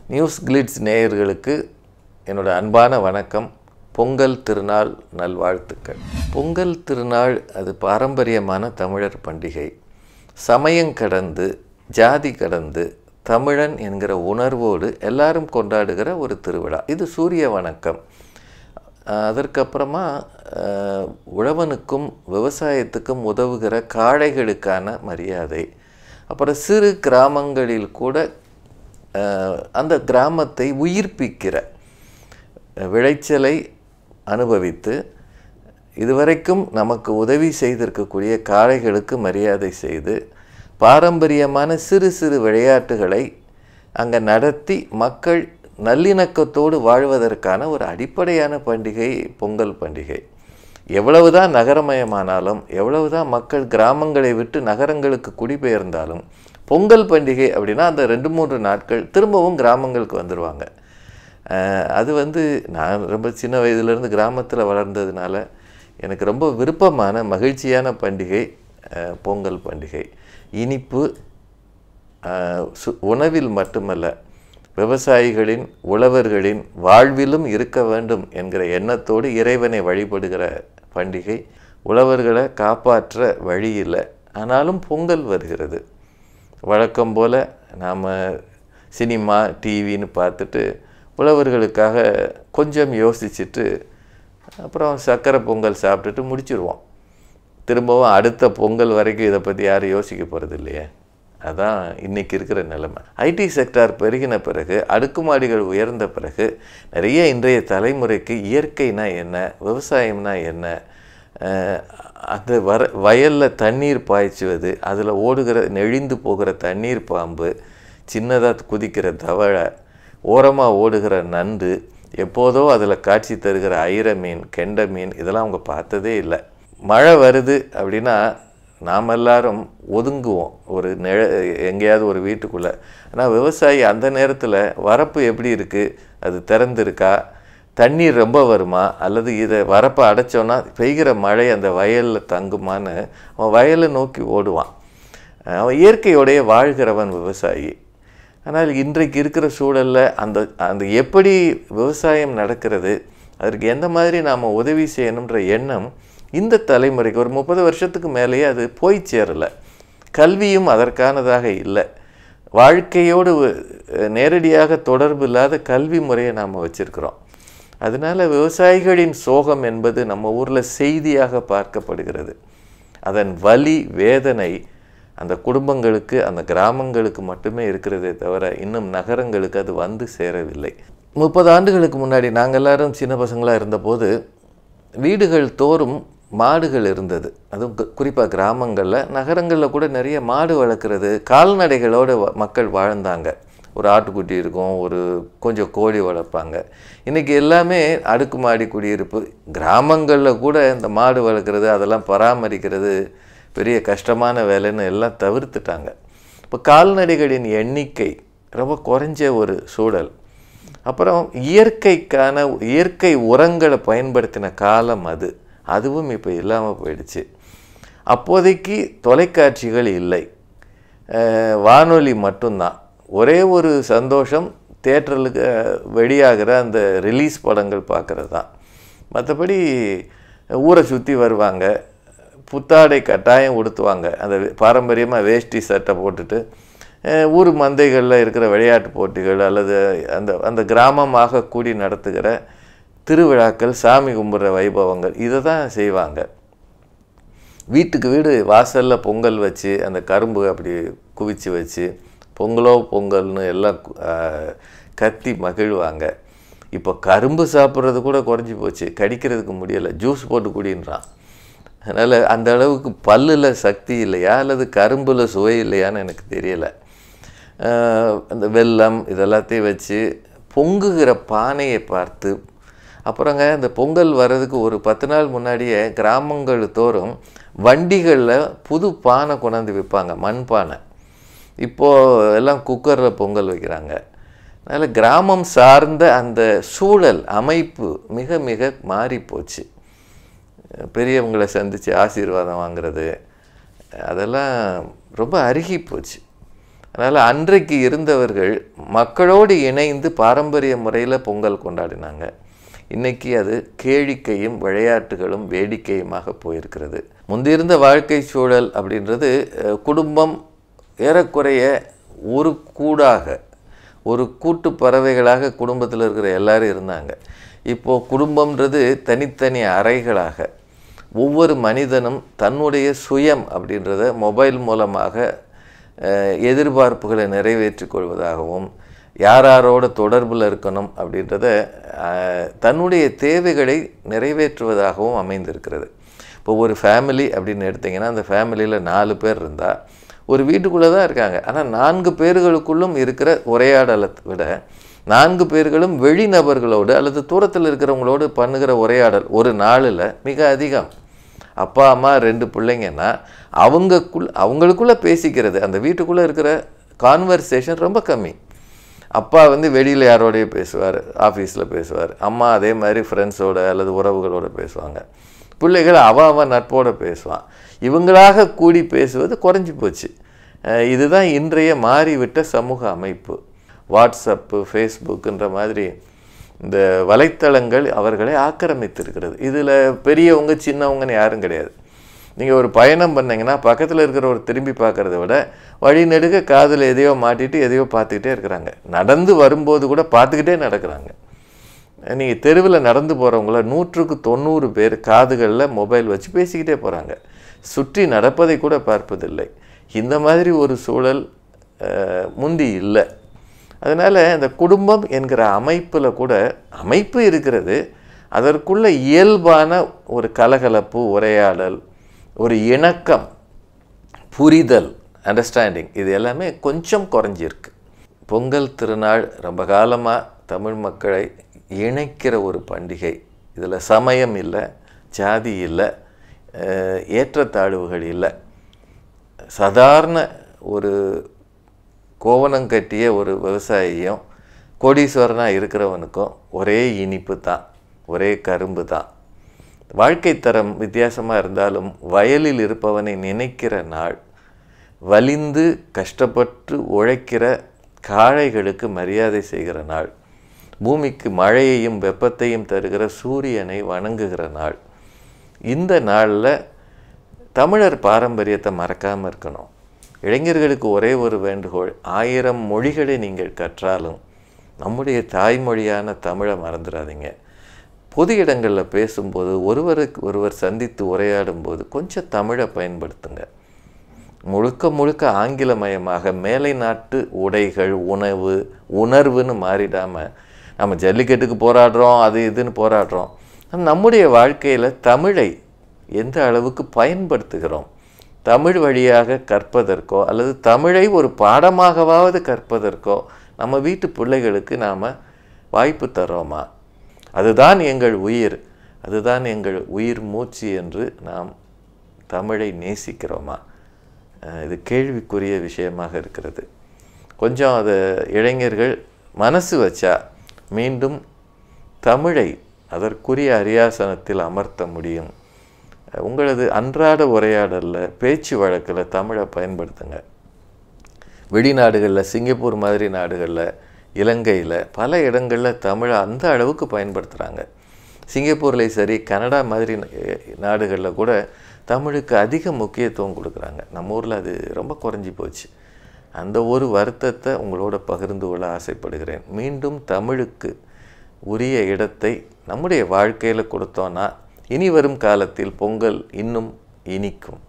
news glitz நேயர்களுக்கு என்னோட அன்பான வணக்கம் பொங்கல் திருநாள் நல்வாழ்த்துக்கள் பொங்கல் திருநாள் அது பாரம்பரியமான தமிழர் பண்டிகை சமயம் கடந்து ஜாதி கடந்து தமிழன் என்கிற உணர்வோடு எல்லாரும் கொண்டாடுகிற ஒரு திருவிழா இது சூரிய வணக்கம் அஹ் அதற்கப்புறமா அஹ், உழவனுக்கும் விவசாயத்துக்கும் உதவுகிற காளைகளுக்கான மரியாதை அப்புறம் சிறு கிராமங்களில் கூட அஹ், அந்த கிராமத்தை உயிர்ப்பிக்கிற அஹ், விளைச்சலை அனுபவித்து இதுவரைக்கும் நமக்கு உதவி செய்திருக்கக்கூடிய காளைகளுக்கு மரியாதை செய்து பாரம்பரியமான சிறு சிறு விளையாட்டுகளை அங்கே நடத்தி மக்கள் நல்லிணக்கத்தோடு வாழ்வதற்கான ஒரு அடிப்படையான பண்டிகை பொங்கல் பண்டிகை எவ்வளவுதான் நகரமயமானாலும் எவ்வளவுதான் மக்கள் கிராமங்களை விட்டு நகரங்களுக்கு குடிபெயர்ந்தாலும் பொங்கல் பண்டிகை அப்படின்னா அந்த ரெண்டு மூன்று நாட்கள் திரும்பவும் கிராமங்களுக்கு வந்துடுவாங்க அஹ் அது வந்து நான் ரொம்ப சின்ன வயதிலிருந்து கிராமத்தில் வளர்ந்ததுனால எனக்கு ரொம்ப விருப்பமான மகிழ்ச்சியான பண்டிகை அஹ் பொங்கல் பண்டிகை இனிப்பு அஹ் சு- உணவில் மட்டுமல்ல விவசாயிகளின் உழவர்களின் வாழ்விலும் இருக்க வேண்டும் என்கிற எண்ணத்தோடு இறைவனை வழிபடுகிற பண்டிகை உழவர்களை காப்பாற்ற வழி இல்லை ஆனாலும் பொங்கல் வருகிறது வழக்கம் போல் நாம் சினிமா டிவின்னு பார்த்துட்டு உழவர்களுக்காக கொஞ்சம் யோசிச்சுட்டு அப்புறம் சக்கரை பொங்கல் சாப்பிட்டுட்டு முடிச்சிருவோம் திரும்பவும் அடுத்த பொங்கல் வரைக்கும் இதை பற்றி யாரும் யோசிக்க போகிறது இல்லையே அதான் இன்னைக்கு இருக்கிற நிலைமை ஐடி செக்டார் பெருகின பிறகு அடுக்குமாடிகள் உயர்ந்த பிறகு நிறைய இன்றைய தலைமுறைக்கு இயற்கைனா என்ன விவசாயம்னா என்ன அஹ், அந்த வர வயலில் தண்ணீர் பாய்ச்சுவது அதில் ஓடுகிற நெழிந்து போகிற தண்ணீர் பாம்பு சின்னதாக குதிக்கிற தவளை ஓரமாக ஓடுகிற நண்டு எப்போதோ அதில் காட்சி தருகிற ஐர மீன் கெண்டை மீன் இதெல்லாம் அவங்க பார்த்ததே இல்லை மழை வருது அப்படின்னா நாம் எல்லாரும் ஒதுங்குவோம் ஒரு நிழ எங்கேயாவது ஒரு வீட்டுக்குள்ளே ஆனால் விவசாயி அந்த நேரத்தில் வரப்பு எப்படி இருக்குது அது திறந்திருக்கா தண்ணீர் ரொம்ப வருமா அல்லது இதை வரப்பை அடைச்சோன்னா பெய்கிற மழை அந்த வயலில் தங்குமான்னு அவன் வயலை நோக்கி ஓடுவான் அவன் இயற்கையோடைய வாழ்கிறவன் விவசாயி ஆனால் இன்றைக்கு இருக்கிற சூழலில் அந்த அந்த எப்படி விவசாயம் நடக்கிறது அதற்கு எந்த மாதிரி நாம் உதவி செய்யணுன்ற எண்ணம் இந்த தலைமுறைக்கு ஒரு முப்பது வருஷத்துக்கு மேலேயே அது போய் சேரலை கல்வியும் அதற்கானதாக இல்லை வாழ்க்கையோடு அஹ், நேரடியாக தொடர்பு இல்லாத கல்வி முறையை நாம் வச்சிருக்கிறோம் அதனால விவசாயிகளின் சோகம் என்பது நம்ம ஊரில் செய்தியாக பார்க்கப்படுகிறது அதன் வலி வேதனை அந்த குடும்பங்களுக்கு அந்த கிராமங்களுக்கு மட்டுமே இருக்கிறதே தவிர இன்னும் நகரங்களுக்கு அது வந்து சேரவில்லை முப்பது ஆண்டுகளுக்கு முன்னாடி நாங்கள் எல்லாரும் சின்ன பசங்களாக இருந்தபோது வீடுகள் தோறும் மாடுகள் இருந்தது அதுவும் குறிப்பாக கிராமங்களில் நகரங்களில் கூட நிறைய மாடு வளர்க்குறது கால்நடைகளோடு வ- மக்கள் வாழ்ந்தாங்க ஒரு ஆட்டுக்குட்டி இருக்கும் ஒரு கொஞ்சம் கோழி வளர்ப்பாங்க இன்றைக்கி எல்லாமே அடுக்குமாடி குடியிருப்பு கிராமங்களில் கூட இந்த மாடு வளர்க்குறது அதெல்லாம் பராமரிக்கிறது பெரிய கஷ்டமான வேலைன்னு எல்லாம் தவிர்த்துட்டாங்க இப்போ கால்நடைகளின் எண்ணிக்கை ரொம்ப குறைஞ்ச ஒரு சூழல் அப்புறம் இயற்கைக்கான இயற்கை உரங்களை பயன்படுத்தின காலம் அது அதுவும் இப்போ இல்லாமல் போயிடுச்சு அப்போதைக்கு தொலைக்காட்சிகள் இல்லை அஹ் வானொலி மட்டும்தான் ஒரே ஒரு சந்தோஷம் தேட்டருக்கு வெளியாகிற அந்த ரிலீஸ் படங்கள் பார்க்குறது தான் மற்றபடி ஊரை சுற்றி வருவாங்க புத்தாடை கட்டாயம் உடுத்துவாங்க அந்த பாரம்பரியமாக வேஷ்டி சட்டை போட்டுட்டு அஹ் ஊர் மந்தைகளில் இருக்கிற விளையாட்டு போட்டிகள் அல்லது அந்த அந்த கிராமமாக கூடி நடத்துகிற திருவிழாக்கள் சாமி கும்பிட்ற வைபவங்கள் இதை தான் செய்வாங்க வீட்டுக்கு வீடு வாசலில் பொங்கல் வச்சு அந்த கரும்பு அப்படி குவிச்சு வச்சு பொங்கலோ பொங்கல்னு எல்லாம் கு- ஆஹ் கத்தி மகிழ்வாங்க இப்போ கரும்பு சாப்பிட்றது கூட குறைஞ்சி போச்சு கடிக்கிறதுக்கு முடியலை ஜூஸ் போட்டு குடின்றான் அதனால் அந்த அளவுக்கு பல்லில் சக்தி இல்லையா அல்லது கரும்பில் சுவை இல்லையான்னு எனக்கு தெரியலை ஆஹ் அந்த வெல்லம் இதெல்லாத்தையும் வச்சு பொங்குகிற பானையை பார்த்து அப்புறங்க இந்த பொங்கல் வர்றதுக்கு ஒரு பத்து நாள் முன்னாடியே கிராமங்கள் தோறும் வண்டிகளில் புது பானை கொண்டாந்து விற்பாங்க மண் பானை இப்போது எல்லாம் குக்கரில் பொங்கல் வைக்கிறாங்க அதனால் கிராமம் சார்ந்த அந்த சூழல் அமைப்பு மிக மிக மாறி போச்சு பெரியவங்களை சந்தித்து ஆசீர்வாதம் வாங்குறது அதெல்லாம் ரொம்ப அருகி போச்சு அதனால் அன்றைக்கு இருந்தவர்கள் மக்களோடு இணைந்து பாரம்பரிய முறையில் பொங்கல் கொண்டாடினாங்க இன்னைக்கு அது கேளிக்கையும் விளையாட்டுகளும் வேடிக்கையுமாக போயிருக்கிறது முந்திருந்த வாழ்க்கை சூழல் அப்படின்றது அஹ், குடும்பம் ஏறக்குறைய ஒரு கூடாக ஒரு கூட்டு பறவைகளாக குடும்பத்தில் இருக்கிற எல்லாரும் இருந்தாங்க இப்போது குடும்பம்ன்றது தனித்தனி அறைகளாக ஒவ்வொரு மனிதனும் தன்னுடைய சுயம் அப்படின்றத மொபைல் மூலமாக அஹ், எதிர்பார்ப்புகளை நிறைவேற்றிக் கொள்வதாகவும் யாராரோட தொடர்பில் இருக்கணும் அப்படின்றத அஹ், தன்னுடைய தேவைகளை நிறைவேற்றுவதாகவும் அமைந்திருக்கிறது இப்போ ஒரு ஃபேமிலி அப்படின்னு எடுத்திங்கன்னா அந்த ஃபேமிலியில் நாலு பேர் இருந்தால் ஒரு வீட்டுக்குள்ளே தான் இருக்காங்க ஆனால் நான்கு பேர்களுக்குள்ளும் இருக்கிற உரையாடலை விட நான்கு பேர்களும் வெளிநபர்களோடு அல்லது தூரத்தில் இருக்கிறவங்களோடு பண்ணுகிற உரையாடல் ஒரு நாளில் மிக அதிகம் அப்பா அம்மா ரெண்டு பிள்ளைங்கன்னா அவங்கக்குள் அவங்களுக்குள்ளே பேசிக்கிறது அந்த வீட்டுக்குள்ளே இருக்கிற கான்வர்சேஷன் ரொம்ப கம்மி அப்பா வந்து வெளியில் யாரோடய பேசுவார் ஆஃபீஸில் பேசுவார் அம்மா அதே மாதிரி ஃப்ரெண்ட்ஸோட அல்லது உறவுகளோட பேசுவாங்க பிள்ளைகள் அவ அவன் நட்போட பேசுவான் இவங்களாக கூடி பேசுவது குறைஞ்சி போச்சு அஹ் இதுதான் இன்றைய மாறிவிட்ட சமூக அமைப்பு வாட்ஸ்அப்பு ஃபேஸ்புக்குன்ற மாதிரி இந்த வலைத்தளங்கள் அவர்களை ஆக்கிரமித்திருக்கிறது இதில் பெரியவங்க சின்னவங்கன்னு யாரும் கிடையாது நீங்கள் ஒரு பயணம் பண்ணீங்கன்னா பக்கத்தில் இருக்கிறவர் திரும்பி பார்க்கறத விட வழி நெடுக காதில் எதையோ மாட்டிட்டு எதையோ பார்த்துக்கிட்டே இருக்கிறாங்க நடந்து வரும்போது கூட பார்த்துக்கிட்டே நடக்கிறாங்க நீங்கள் தெருவில் நடந்து போகிறவங்கள நூற்றுக்கு தொண்ணூறு பேர் காதுகளில் மொபைல் வச்சு பேசிக்கிட்டே போகிறாங்க சுற்றி நடப்பதை கூட பார்ப்பதில்லை இந்த மாதிரி ஒரு சூழல் அஹ், முந்தி இல்லை அதனால் இந்த குடும்பம் என்கிற அமைப்பில் கூட அமைப்பு இருக்கிறது அதற்குள்ள இயல்பான ஒரு கலகலப்பு உரையாடல் ஒரு இணக்கம் புரிதல் அண்டர்ஸ்டாண்டிங் இது எல்லாமே கொஞ்சம் குறைஞ்சிருக்கு பொங்கல் திருநாள் ரொம்ப காலமாக தமிழ் மக்களை இணைக்கிற ஒரு பண்டிகை இதில் சமயம் இல்லை ஜாதி இல்லை அஹ், ஏற்றத்தாழ்வுகள் இல்லை சாதாரண ஒரு கோவணம் கட்டிய ஒரு விவசாயியும் கோடீஸ்வரனாக இருக்கிறவனுக்கும் ஒரே இனிப்பு தான் ஒரே கரும்பு தான் வாழ்க்கை தரம் வித்தியாசமாக இருந்தாலும் வயலில் இருப்பவனை நினைக்கிற நாள் வலிந்து கஷ்டப்பட்டு உழைக்கிற காளைகளுக்கு மரியாதை செய்கிற நாள் பூமிக்கு மழையையும் வெப்பத்தையும் தருகிற சூரியனை வணங்குகிற நாள் இந்த நாளில் தமிழர் பாரம்பரியத்தை மறக்காமல் இருக்கணும் இளைஞர்களுக்கு ஒரே ஒரு வேண்டுகோள் ஆயிரம் மொழிகளை நீங்கள் கற்றாலும் நம்முடைய தாய்மொழியான தமிழை மறந்துடாதீங்க பொது இடங்களில் பேசும்போது ஒருவருக்கு ஒருவர் சந்தித்து உரையாடும் போது கொஞ்சம் தமிழை பயன்படுத்துங்க முழுக்க முழுக்க ஆங்கிலமயமாக மேலை நாட்டு உடைகள் உணவு உணர்வுன்னு மாறிடாமல் நம்ம ஜல்லிக்கட்டுக்கு போராடுறோம் அது இதுன்னு போராடுறோம் ஆனா நம்முடைய வாழ்க்கையில் தமிழை எந்த அளவுக்கு பயன்படுத்துகிறோம் தமிழ் வழியாக கற்பதற்கோ அல்லது தமிழை ஒரு பாடமாகவாவது கற்பதற்கோ நம்ம வீட்டு பிள்ளைகளுக்கு நாம் வாய்ப்பு தரோமா அதுதான் எங்கள் உயிர் அதுதான் எங்கள் உயிர் மூச்சு என்று நாம் தமிழை நேசிக்கிறோமா அஹ் இது கேள்விக்குரிய விஷயமாக இருக்கிறது கொஞ்சம் அதை இளைஞர்கள் மனசு வச்சா மீண்டும் தமிழை அதற்குரிய அரியாசனத்தில் அமர்த்த முடியும் அஹ் உங்களது அன்றாட உரையாடலில் பேச்சு வழக்கில் தமிழை பயன்படுத்துங்க வெளிநாடுகளில் சிங்கப்பூர் மாதிரி நாடுகளில் இலங்கையில் பல இடங்களில் தமிழை அந்த அளவுக்கு பயன்படுத்துகிறாங்க சிங்கப்பூர்லேயும் சரி கனடா மாதிரி நாடுகளில் கூட தமிழுக்கு அதிக முக்கியத்துவம் கொடுக்குறாங்க நம்ம ஊரில் அது ரொம்ப குறைஞ்சி போச்சு அந்த ஒரு வருத்தத்தை உங்களோட பகிர்ந்து கொள்ள ஆசைப்படுகிறேன் மீண்டும் தமிழுக்கு உரிய இடத்தை நம்முடைய வாழ்க்கையில் கொடுத்தோன்னா இனி வரும் காலத்தில் பொங்கல் இன்னும் இனிக்கும்